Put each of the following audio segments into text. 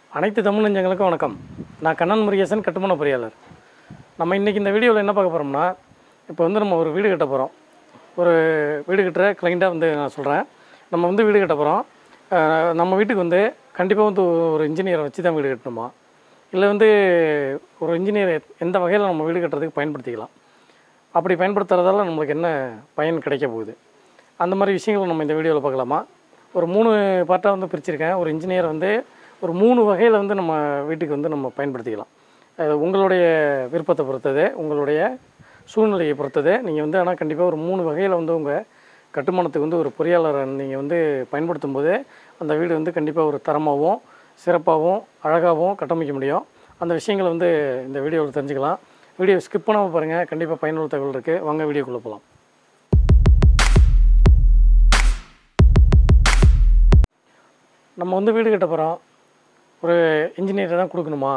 அனைத்து தமிழ் நெஞ்சங்களுக்கும் வணக்கம் நான் கண்ணன் முருகேசன் கட்டுமான பொறியாளர் நம்ம இன்றைக்கி இந்த வீடியோவில் என்ன பார்க்க போகிறோம்னா இப்போ வந்து நம்ம ஒரு வீடு கட்ட போகிறோம் ஒரு வீடு கட்டுற கிளைண்ட்டாக வந்து நான் சொல்கிறேன் நம்ம வந்து வீடு கட்ட போகிறோம் நம்ம வீட்டுக்கு வந்து கண்டிப்பாக வந்து ஒரு இன்ஜினியரை வச்சு தான் வீடு கட்டணுமா இல்லை வந்து ஒரு இன்ஜினியர் எந்த வகையில் நம்ம வீடு கட்டுறதுக்கு பயன்படுத்திக்கலாம் அப்படி பயன்படுத்துறதால நம்மளுக்கு என்ன பயன் கிடைக்க போகுது அந்த மாதிரி விஷயங்களை நம்ம இந்த வீடியோவில் பார்க்கலாமா ஒரு மூணு பார்ட்டாக வந்து பிரிச்சிருக்கேன் ஒரு இன்ஜினியர் வந்து ஒரு மூணு வகையில் வந்து நம்ம வீட்டுக்கு வந்து நம்ம பயன்படுத்திக்கலாம் அது உங்களுடைய விருப்பத்தை பொறுத்தது உங்களுடைய சூழ்நிலையை பொறுத்தது நீங்கள் வந்து ஆனால் கண்டிப்பாக ஒரு மூணு வகையில் வந்து உங்கள் கட்டுமானத்துக்கு வந்து ஒரு பொறியாளரை நீங்கள் வந்து பயன்படுத்தும் போது அந்த வீடு வந்து கண்டிப்பாக ஒரு தரமாகவும் சிறப்பாகவும் அழகாகவும் கட்டமைக்க முடியும் அந்த விஷயங்களை வந்து இந்த வீடியோவில் தெரிஞ்சுக்கலாம் வீடியோ ஸ்கிப் பண்ணாமல் பாருங்கள் கண்டிப்பாக பயனுள்ள தகவல் இருக்குது வாங்க வீடியோக்குள்ளே போகலாம் நம்ம வந்து வீடு கட்ட போகிறோம் ஒரு இன்ஜினியரை தான் கொடுக்கணுமா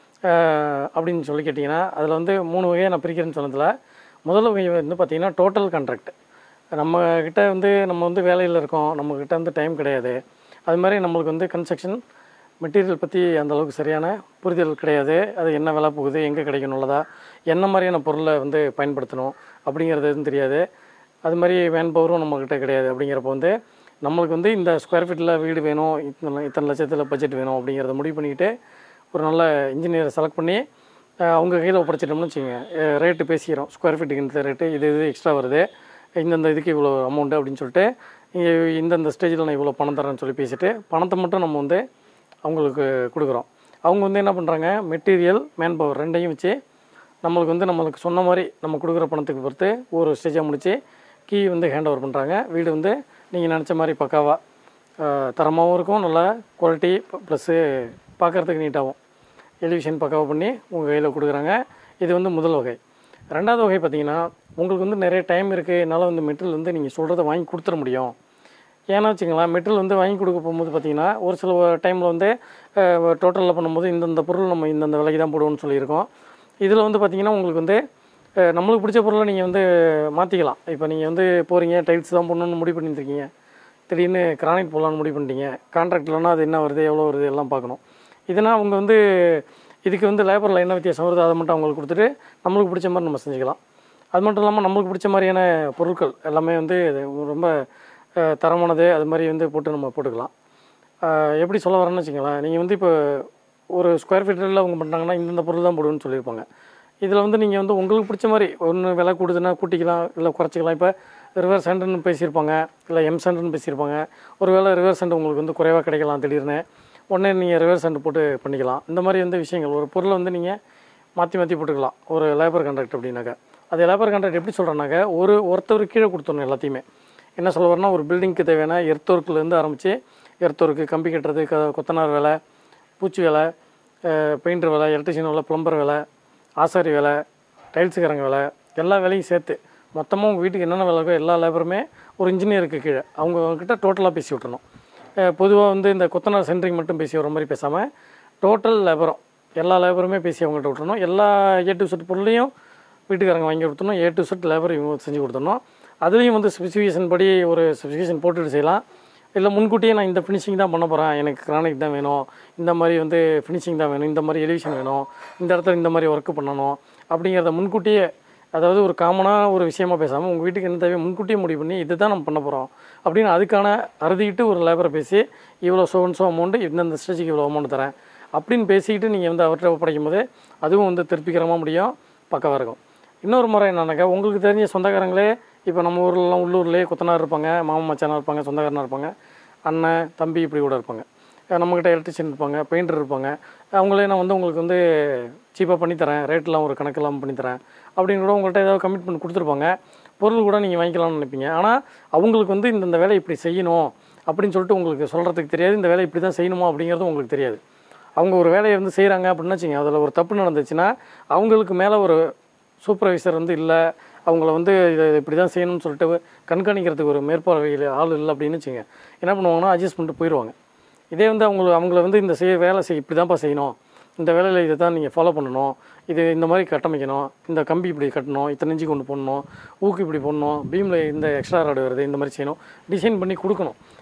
அஹ் அப்படின்னு சொல்லி கேட்டிங்கன்னா அதில் வந்து மூணு வகையை நான் பிரிக்கிறேன்னு சொன்னதில் முதல் வகை வந்து பார்த்திங்கன்னா டோட்டல் கான்ட்ராக்ட் நம்ம கிட்ட வந்து நம்ம வந்து வேலையில் இருக்கோம் நம்மக்கிட்ட வந்து டைம் கிடையாது அது மாதிரி நம்மளுக்கு வந்து கன்ஸ்ட்ரக்ஷன் மெட்டீரியல் பற்றி அந்த அளவுக்கு சரியான புரிதல் கிடையாது அது என்ன விலை போகுது எங்கே கிடைக்கணும் உள்ளதா என்ன மாதிரியான பொருளை வந்து பயன்படுத்தணும் அப்படிங்கிறது எதுவும் தெரியாது அது மாதிரி மேன் பவரும் நம்மக்கிட்ட கிடையாது அப்படிங்கிறப்ப வந்து நம்மளுக்கு வந்து இந்த ஸ்கொயர் ஃபீட்டில் வீடு வேணும் இத்தனை இத்தனை லட்சத்தில் பட்ஜெட் வேணும் அப்படிங்கிறத முடிவு பண்ணிக்கிட்டு ஒரு நல்ல இன்ஜினியரை செலக்ட் பண்ணி அஹ், அவங்க கையில் ஒப்படைச்சிட்டோம்னு வச்சுங்க ரேட்டு பேசிக்கிறோம் ஸ்கொயர் ஃபீட்டுக்கு இந்த ரேட்டு இது இது எக்ஸ்ட்ரா வருது இந்தந்த இதுக்கு இவ்வளோ அமௌண்ட்டு அப்படின்னு சொல்லிட்டு இங்கே இந்தந்த ஸ்டேஜில் நான் இவ்வளோ பணம் தரேன்னு சொல்லி பேசிட்டு பணத்தை மட்டும் நம்ம வந்து அவங்களுக்கு கொடுக்குறோம் அவங்க வந்து என்ன பண்ணுறாங்க மெட்டீரியல் மேன் பவர் ரெண்டையும் வச்சு நம்மளுக்கு வந்து நம்மளுக்கு சொன்ன மாதிரி நம்ம கொடுக்குற பணத்துக்கு பொறுத்து ஒரு ஸ்டேஜாக முடித்து கீ வந்து ஹேண்ட் ஓவர் பண்ணுறாங்க வீடு வந்து நீங்கள் நினச்ச மாதிரி பக்காவாக தரமாகவும் இருக்கும் நல்லா குவாலிட்டி ப்ளஸ்ஸு பார்க்குறதுக்கு நீட்டாகவும் எலிவிஷன் பக்காவாக பண்ணி உங்கள் கையில் கொடுக்குறாங்க இது வந்து முதல் வகை ரெண்டாவது வகை பார்த்தீங்கன்னா உங்களுக்கு வந்து நிறைய டைம் இருக்குது என்னால் வந்து மெட்டீரியல் வந்து நீங்கள் சொல்கிறத வாங்கி கொடுத்துட முடியும் ஏன்னா வச்சுங்களேன் மெட்டீரியல் வந்து வாங்கி கொடுக்க போகும்போது பார்த்தீங்கன்னா ஒரு சில டைமில் வந்து டோட்டலில் பண்ணும்போது இந்தந்த பொருள் நம்ம இந்தந்த விலைக்கு தான் போடுவோம்னு சொல்லியிருக்கோம் இதில் வந்து பார்த்தீங்கன்னா உங்களுக்கு வந்து அஹ், நம்மளுக்கு பிடிச்ச பொருளை நீங்கள் வந்து மாற்றிக்கலாம் இப்போ நீங்கள் வந்து போகிறீங்க டைல்ஸ் தான் போடணும்னு முடிவு பண்ணியிருக்கீங்க திடீர்னு கிரானைட் போடலான்னு முடிவு பண்ணிட்டீங்க கான்ட்ராக்ட்லனா அது என்ன வருது எவ்வளோ வருது எல்லாம் பார்க்கணும் இதனால் அவங்க வந்து இதுக்கு வந்து லேபரில் என்ன வித்தியாசம் வருது அதை மட்டும் அவங்களுக்கு கொடுத்துட்டு நம்மளுக்கு பிடிச்ச மாதிரி நம்ம செஞ்சுக்கலாம் அது மட்டும் இல்லாமல் நம்மளுக்கு பிடிச்ச மாதிரியான பொருட்கள் எல்லாமே வந்து இது ரொம்ப அஹ், தரமானது அது மாதிரி வந்து போட்டு நம்ம போட்டுக்கலாம் அஹ், எப்படி சொல்ல வரேன்னு வச்சுங்களேன் நீங்கள் வந்து இப்போ ஒரு ஸ்கொயர் ஃபீட்டரில் அவங்க பண்ணுறாங்கன்னா இந்தந்த பொருள் தான் போடுவேன்னு சொல்லியிருப்பாங்க இதில் வந்து நீங்கள் வந்து உங்களுக்கு பிடிச்ச மாதிரி ஒன்று விலை கூடுதுன்னா கூட்டிக்கலாம் இல்லை குறைச்சிக்கலாம் இப்போ ரிவர்ஸ் ஹேண்டுன்னு பேசியிருப்பாங்க இல்லை எம் சென்டர்னு பேசியிருப்பாங்க ஒரு வேளை ரிவர்ஸ் ஹேண்டு உங்களுக்கு வந்து குறைவாக கிடைக்கலாம் திடீர்னு உடனே நீங்கள் ரிவர்ஸ் ஹேண்டு போட்டு பண்ணிக்கலாம் இந்த மாதிரி வந்து விஷயங்கள் ஒரு பொருளை வந்து நீங்கள் மாற்றி மாற்றி போட்டுக்கலாம் ஒரு லேபர் கான்ட்ராக்ட் அப்படின்னாக்கா அது லேபர் கான்ட்ராக்ட் எப்படி சொல்கிறேன்னாக்க ஒரு ஒருத்தர் கீழே கொடுத்துடணும் எல்லாத்தையுமே என்ன சொல்ல வரேன்னா ஒரு பில்டிங்க்கு தேவையான எர்த்தொர்க்குலேருந்து ஆரம்பித்து எர்த்தொர்க்கு கம்பி கட்டுறது க கொத்தனார் வேலை பூச்சி வேலை பெயிண்டர் வேலை எலக்ட்ரிஷியன் வேலை ப்ளம்பர் வேலை ஆசாரி வேலை டைல்ஸுக்காரங்க வேலை எல்லா வேலையும் சேர்த்து மொத்தமாக உங்கள் வீட்டுக்கு என்னென்ன வேலை இருக்கோ எல்லா லேபருமே ஒரு இன்ஜினியருக்கு கீழே அவங்க கிட்ட டோட்டலாக பேசி விட்டுறணும் பொதுவாக வந்து இந்த கொத்தனார் சென்ட்ரிங் மட்டும் பேசி வர மாதிரி பேசாமல் டோட்டல் லேபரும் எல்லா லேபருமே பேசி அவங்கள்ட்ட விட்டுறணும் எல்லா ஏ டு செட் பொருளையும் வீட்டுக்காரங்க வாங்கி கொடுத்தணும் ஏ டு செட் லேபர் இவங்க செஞ்சு கொடுத்தணும் அதுலேயும் வந்து ஸ்பெசிஃபிகேஷன் படி ஒரு ஸ்பெசிஃபிகேஷன் போட்டுட்டு செய்யலாம் இல்லை முன்கூட்டியே நான் இந்த ஃபினிஷிங் தான் பண்ண போகிறேன் எனக்கு கிரானைட் தான் வேணும் இந்த மாதிரி வந்து ஃபினிஷிங் தான் வேணும் இந்த மாதிரி எலிவேஷன் வேணும் இந்த இடத்துல இந்த மாதிரி ஒர்க்கு பண்ணணும் அப்படிங்கிறத முன்கூட்டியே அதாவது ஒரு காமனாக ஒரு விஷயமா பேசாமல் உங்கள் வீட்டுக்கு என்ன தேவையோ முன்கூட்டியே முடிவு பண்ணி இது தான் நம்ம பண்ண போகிறோம் அப்படின்னு அதுக்கான அறுதிட்டு ஒரு லேபரை பேசி இவ்வளோ ஸோ ஸோ அமௌண்ட்டு இந்தந்த ஸ்டேஜுக்கு இவ்வளோ அமௌண்ட் தரேன் அப்படின்னு பேசிக்கிட்டு நீங்கள் வந்து அவர்கிட்ட ஒப்படைக்கும் போது அதுவும் வந்து திருப்திகரமாக முடியும் பக்கவாக இருக்கும் இன்னொரு முறை என்னன்னாக்கா உங்களுக்கு தெரிஞ்ச சொந்தக்காரங்களே இப்போ நம்ம ஊர்லலாம் உள்ளூர்லேயே கொத்தனார் இருப்பாங்க மாமா மச்சானா இருப்பாங்க சொந்தக்காரனா இருப்பாங்க அண்ணன் தம்பி இப்படி கூட இருப்பாங்க அஹ் நம்மக்கிட்ட எலக்ட்ரிஷியன் இருப்பாங்க பெயிண்டர் இருப்பாங்க அவங்களே நான் வந்து உங்களுக்கு வந்து சீப்பாக பண்ணித்தரேன் ரேட்லாம் ஒரு கணக்கெல்லாம் பண்ணித்தரேன் அப்படின்னு கூட உங்கள்கிட்ட ஏதாவது கமிட்மெண்ட் கொடுத்துருப்பாங்க பொருள் கூட நீங்கள் வாங்கிக்கலாம்னு நினைப்பீங்க ஆனால் அவங்களுக்கு வந்து இந்த இந்த வேலை இப்படி செய்யணும் அப்படின்னு சொல்லிட்டு உங்களுக்கு சொல்கிறதுக்கு தெரியாது இந்த வேலை இப்படி தான் செய்யணுமா அப்படிங்கிறது உங்களுக்கு தெரியாது அவங்க ஒரு வேலையை வந்து செய்கிறாங்க அப்படின்னு வச்சுங்க அதில் ஒரு தப்பு நடந்துச்சுன்னா அவங்களுக்கு மேலே ஒரு சூப்பர்வைசர் வந்து இல்லை அவங்கள வந்து இதை இப்படி தான் செய்யணும்னு சொல்லிட்டு கண்காணிக்கிறதுக்கு ஒரு மேற்பார்வையில் ஆள் இல்லை அப்படின்னு வச்சுங்க என்ன பண்ணுவாங்கன்னா அட்ஜஸ்ட் பண்ணிட்டு போயிடுவாங்க இதே வந்து அவங்கள அவங்கள வந்து இந்த செய்ய வேலை செய் இப்படி தான்ப்பா செய்யணும் இந்த வேலையில் இதை தான் நீங்கள் ஃபாலோ பண்ணணும் இது இந்த மாதிரி கட்டமைக்கணும் இந்த கம்பி இப்படி கட்டணும் இத்தனை இன்ச்சு கொண்டு போடணும் ஊக்கு இப்படி போடணும் பீமில் இந்த எக்ஸ்ட்ரா ராடு வருது இந்த மாதிரி செய்யணும் டிசைன் பண்ணி கொடுக்கணும்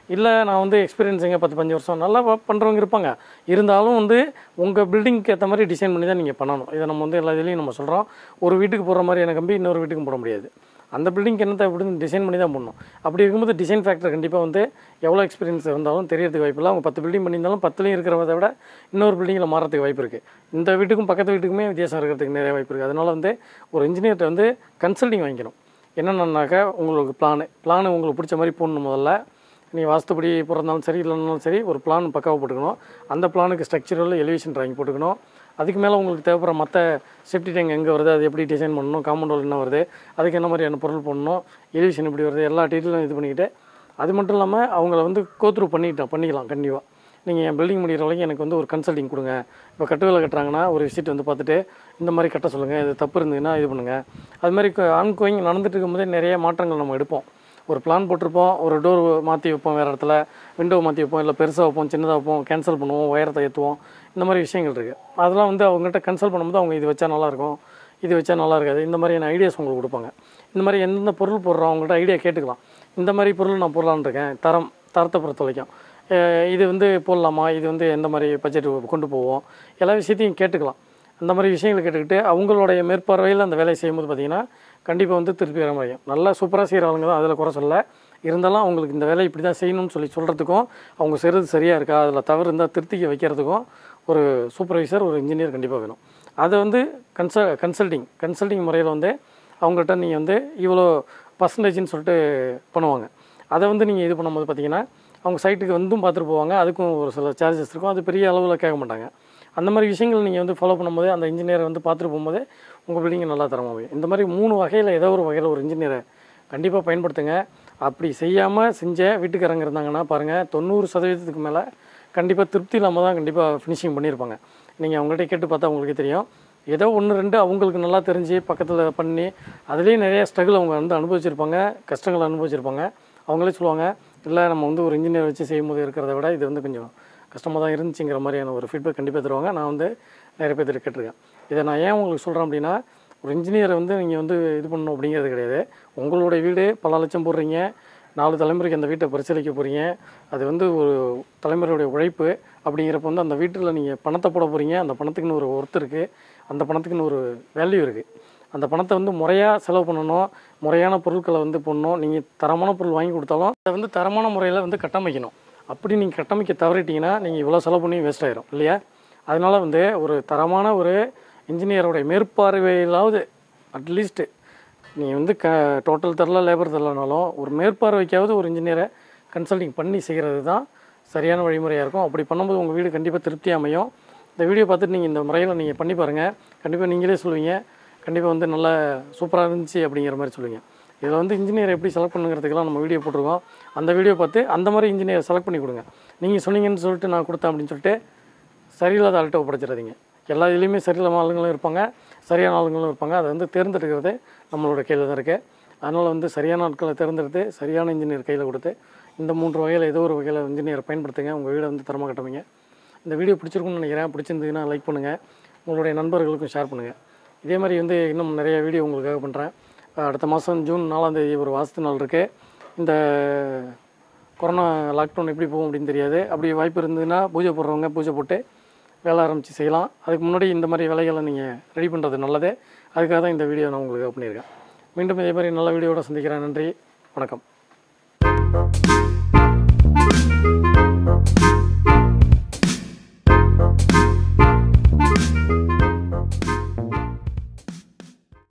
இல்லை நான் வந்து எக்ஸ்பீரியன்ஸுங்க பத்து பஞ்சு வருஷம் நல்லா பண்ணுறவங்க இருப்பாங்க இருந்தாலும் வந்து உங்கள் பில்டிங்க்கு ஏற்ற மாதிரி டிசைன் பண்ணி தான் நீங்கள் பண்ணணும் இதை நம்ம வந்து எல்லா இதுலேயும் நம்ம சொல்கிறோம் ஒரு வீட்டுக்கு போடுற மாதிரி எனக்கு கம்பி இன்னொரு வீட்டுக்கும் போட முடியாது அந்த பில்டிங்க்கு என்னத்தை அப்படின்னு டிசைன் பண்ணி தான் பண்ணணும் அப்படி இருக்கும்போது டிசைன் ஃபேக்டர் கண்டிப்பாக வந்து எவ்வளோ எக்ஸ்பீரியன்ஸ் இருந்தாலும் தெரியறதுக்கு வாய்ப்பு இல்லை அவங்க பத்து பில்டிங் பண்ணியிருந்தாலும் பத்துலேயும் இருக்கிறத விட இன்னொரு பில்டிங்கில் மாறதுக்கு வாய்ப்பு இருக்குது இந்த வீட்டுக்கும் பக்கத்து வீட்டுக்குமே வித்தியாசம் இருக்கிறதுக்கு நிறைய வாய்ப்பு இருக்குது அதனால் வந்து ஒரு இன்ஜினியர்கிட்ட வந்து கன்சல்டிங் வாங்கிக்கணும் என்னென்னாக்கா உங்களுக்கு பிளானு பிளானு உங்களுக்கு பிடிச்ச மாதிரி போடணும் முதல்ல நீ வாஸ்துபடி பிறந்தாலும் சரி இல்லைனாலும் சரி ஒரு பிளான் பக்காவாக போட்டுக்கணும் அந்த பிளானுக்கு ஸ்ட்ரக்சரல் எலிவேஷன் ட்ராயிங் போட்டுக்கணும் அதுக்கு மேலே உங்களுக்கு தேவைப்படுற மற்ற சேஃப்டி டேங்க் எங்கே வருது அது எப்படி டிசைன் பண்ணணும் காம்பவுண்ட் வால் என்ன வருது அதுக்கு என்ன மாதிரியான பொருள் போடணும் எலிவேஷன் எப்படி வருது எல்லா டீட்டெயிலும் இது பண்ணிக்கிட்டு அது மட்டும் இல்லாமல் அவங்கள வந்து கோத்ரூ பண்ணிட்டோம் பண்ணிக்கலாம் கண்டிப்பாக நீங்கள் என் பில்டிங் முடிகிற வரைக்கும் எனக்கு வந்து ஒரு கன்சல்டிங் கொடுங்க இப்போ கட்டு வேலை கட்டுறாங்கன்னா ஒரு விசிட் வந்து பார்த்துட்டு இந்த மாதிரி கட்ட சொல்லுங்கள் இது தப்பு இருந்ததுன்னா இது பண்ணுங்கள் அது மாதிரி ஆன் கோயிங் நடந்துட்டு இருக்கும்போதே நிறைய மாற்றங்கள் நம்ம எடுப்போம் ஒரு பிளான் போட்டிருப்போம் ஒரு டோர் மாற்றி வைப்போம் வேறு இடத்துல விண்டோ மாற்றி வைப்போம் இல்லை பெருசாக வைப்போம் சின்னதாக வைப்போம் கேன்சல் பண்ணுவோம் உயரத்தை ஏற்றுவோம் இந்த மாதிரி விஷயங்கள் இருக்குது அதெல்லாம் வந்து அவங்ககிட்ட கன்சல்ட் பண்ணும்போது அவங்க இது வச்சா நல்லாயிருக்கும் இது வச்சா நல்லா இருக்காது இந்த மாதிரியான ஐடியாஸ் உங்களுக்கு கொடுப்பாங்க இந்த மாதிரி எந்தெந்த பொருள் போடுறோம் அவங்கள்ட்ட ஐடியா கேட்டுக்கலாம் இந்த மாதிரி பொருள் நான் போடலான்னு இருக்கேன் தரம் தரத்தை பொறுத்த வரைக்கும் அஹ் இது வந்து போடலாமா இது வந்து எந்த மாதிரி பட்ஜெட் கொண்டு போவோம் எல்லா விஷயத்தையும் கேட்டுக்கலாம் அந்த மாதிரி விஷயங்களை கேட்டுக்கிட்டு அவங்களுடைய மேற்பார்வையில் அந்த வேலையை செய்யும்போது பார்த்தீங்கன்னா கண்டிப்பாக வந்து திருப்தி வர முடியும் நல்லா சூப்பராக செய்கிற ஆளுங்க தான் அதில் குறை சொல்ல இருந்தாலும் அவங்களுக்கு இந்த வேலை இப்படி தான் செய்யணும்னு சொல்லி சொல்கிறதுக்கும் அவங்க செய்கிறது சரியாக இருக்கா அதில் தவறு இருந்தால் திருத்திக்க வைக்கிறதுக்கும் ஒரு சூப்பர்வைசர் ஒரு இன்ஜினியர் கண்டிப்பாக வேணும் அதை வந்து கன்சல் கன்சல்டிங் கன்சல்டிங் முறையில் வந்து அவங்கள்ட்ட நீங்கள் வந்து இவ்வளோ பர்சன்டேஜ்னு சொல்லிட்டு பண்ணுவாங்க அதை வந்து நீங்கள் இது பண்ணும்போது பார்த்தீங்கன்னா அவங்க சைட்டுக்கு வந்தும் பார்த்துட்டு போவாங்க அதுக்கும் ஒரு சில சார்ஜஸ் இருக்கும் அது பெரிய அளவில் கேட்க மாட்டாங்க அந்த மாதிரி விஷயங்கள் நீங்கள் வந்து ஃபாலோ பண்ணும்போது அந்த இன்ஜினியரை வந்து பார்த்துட்டு போகும்போது உங்கள் பில்டிங் நல்லா தரமாக போய் இந்த மாதிரி மூணு வகையில் ஏதோ ஒரு வகையில் ஒரு இன்ஜினியரை கண்டிப்பாக பயன்படுத்துங்க அப்படி செய்யாமல் செஞ்ச வீட்டுக்காரங்க இருந்தாங்கன்னா பாருங்கள் தொண்ணூறு சதவீதத்துக்கு மேலே கண்டிப்பாக திருப்தி இல்லாமல் தான் கண்டிப்பாக ஃபினிஷிங் பண்ணியிருப்பாங்க நீங்கள் அவங்கள்ட்ட கேட்டு பார்த்தா உங்களுக்கே தெரியும் ஏதோ ஒன்று ரெண்டு அவங்களுக்கு நல்லா தெரிஞ்சு பக்கத்தில் பண்ணி அதுலேயும் நிறைய ஸ்ட்ரகிள் அவங்க வந்து அனுபவிச்சிருப்பாங்க கஷ்டங்களை அனுபவிச்சிருப்பாங்க அவங்களே சொல்லுவாங்க இல்லை நம்ம வந்து ஒரு இன்ஜினியர் வச்சு செய்யும்போது இருக்கிறத விட இது வந்து கொஞ்சம் கஷ்டமாக தான் இருந்துச்சுங்கிற மாதிரியான ஒரு ஃபீட்பேக் கண்டிப்பாக தருவாங்க நான் வந்து நிறைய பேர் கேட்டிருக்கேன் இதை நான் ஏன் உங்களுக்கு சொல்கிறேன் அப்படின்னா ஒரு இன்ஜினியரை வந்து நீங்கள் வந்து இது பண்ணணும் அப்படிங்கிறது கிடையாது உங்களுடைய வீடு பல லட்சம் போடுறீங்க நாலு தலைமுறைக்கு அந்த வீட்டை பரிசீலிக்க போகிறீங்க அது வந்து ஒரு தலைமுறையுடைய உழைப்பு அப்படிங்கிறப்ப வந்து அந்த வீட்டில் நீங்கள் பணத்தை போட போகிறீங்க அந்த பணத்துக்குன்னு ஒரு ஒர்த் இருக்குது அந்த பணத்துக்குன்னு ஒரு வேல்யூ இருக்குது அந்த பணத்தை வந்து முறையாக செலவு பண்ணணும் முறையான பொருட்களை வந்து போடணும் நீங்கள் தரமான பொருள் வாங்கி கொடுத்தாலும் அதை வந்து தரமான முறையில் வந்து கட்டமைக்கணும் அப்படி நீங்கள் கட்டமைக்க தவறிட்டீங்கன்னா நீங்கள் இவ்வளோ செலவு பண்ணி வேஸ்ட் ஆயிரும் இல்லையா அதனால் வந்து ஒரு தரமான ஒரு இன்ஜினியரோடைய மேற்பார்வையிலாவது அட்லீஸ்ட்டு நீங்கள் வந்து க டோட்டல் தரல லேபர் தரலனாலும் ஒரு மேற்பார்வைக்காவது ஒரு இன்ஜினியரை கன்சல்டிங் பண்ணி செய்கிறது தான் சரியான வழிமுறையாக இருக்கும் அப்படி பண்ணும்போது உங்கள் வீடு கண்டிப்பாக திருப்தி அமையும் இந்த வீடியோ பார்த்துட்டு நீங்கள் இந்த முறையில் நீங்கள் பண்ணி பாருங்கள் கண்டிப்பாக நீங்களே சொல்லுவீங்க கண்டிப்பாக வந்து நல்லா சூப்பராக இருந்துச்சு அப்படிங்கிற மாதிரி சொல்லுவீங்க இதில் வந்து இன்ஜினியர் எப்படி செலக்ட் பண்ணுங்கிறதுக்கெல்லாம் நம்ம வீடியோ போட்டிருக்கோம் அந்த வீடியோ பார்த்து அந்த மாதிரி இன்ஜினியர் செலக்ட் பண்ணி கொடுங்க நீங்கள் சொன்னீங்கன்னு சொல்லிட்டு நான் கொடுத்தேன் அப்படின்னு சொல்லிட்டு சரியில்லாத ஆள்கிட்ட ஒப்படைச்சிடாதீங்க எல்லா இதுலேயுமே சரியில்லாம ஆளுங்களும் இருப்பாங்க சரியான ஆளுங்களும் இருப்பாங்க அதை வந்து தேர்ந்தெடுக்கிறது நம்மளோட கையில் தான் இருக்குது அதனால் வந்து சரியான ஆட்களை தேர்ந்தெடுத்து சரியான இன்ஜினியர் கையில் கொடுத்து இந்த மூன்று வகையில் ஏதோ ஒரு வகையில் இன்ஜினியரை பயன்படுத்துங்க உங்கள் வீடை வந்து தரமாக கட்டமைங்க இந்த வீடியோ பிடிச்சிருக்குன்னு நினைக்கிறேன் பிடிச்சிருந்ததுன்னா லைக் பண்ணுங்கள் உங்களுடைய நண்பர்களுக்கும் ஷேர் பண்ணுங்கள் இதே மாதிரி வந்து இன்னும் நிறைய வீடியோ உங்களுக்காக பண்ணுறேன் அடுத்த மாதம் ஜூன் நாலாம் தேதி ஒரு வாசத்து நாள் இருக்குது இந்த கொரோனா லாக்டவுன் எப்படி போகும் அப்படின்னு தெரியாது அப்படி வாய்ப்பு இருந்ததுன்னா பூஜை போடுறவங்க பூஜை போட்டு வேலை ஆரம்பித்து செய்யலாம் அதுக்கு முன்னாடி இந்த மாதிரி வேலைகளை நீங்கள் ரெடி பண்ணுறது நல்லது அதுக்காக தான் இந்த வீடியோ நான் உங்களுக்கு பண்ணியிருக்கேன் மீண்டும் இதே மாதிரி நல்ல வீடியோவோட சந்திக்கிறேன் நன்றி வணக்கம்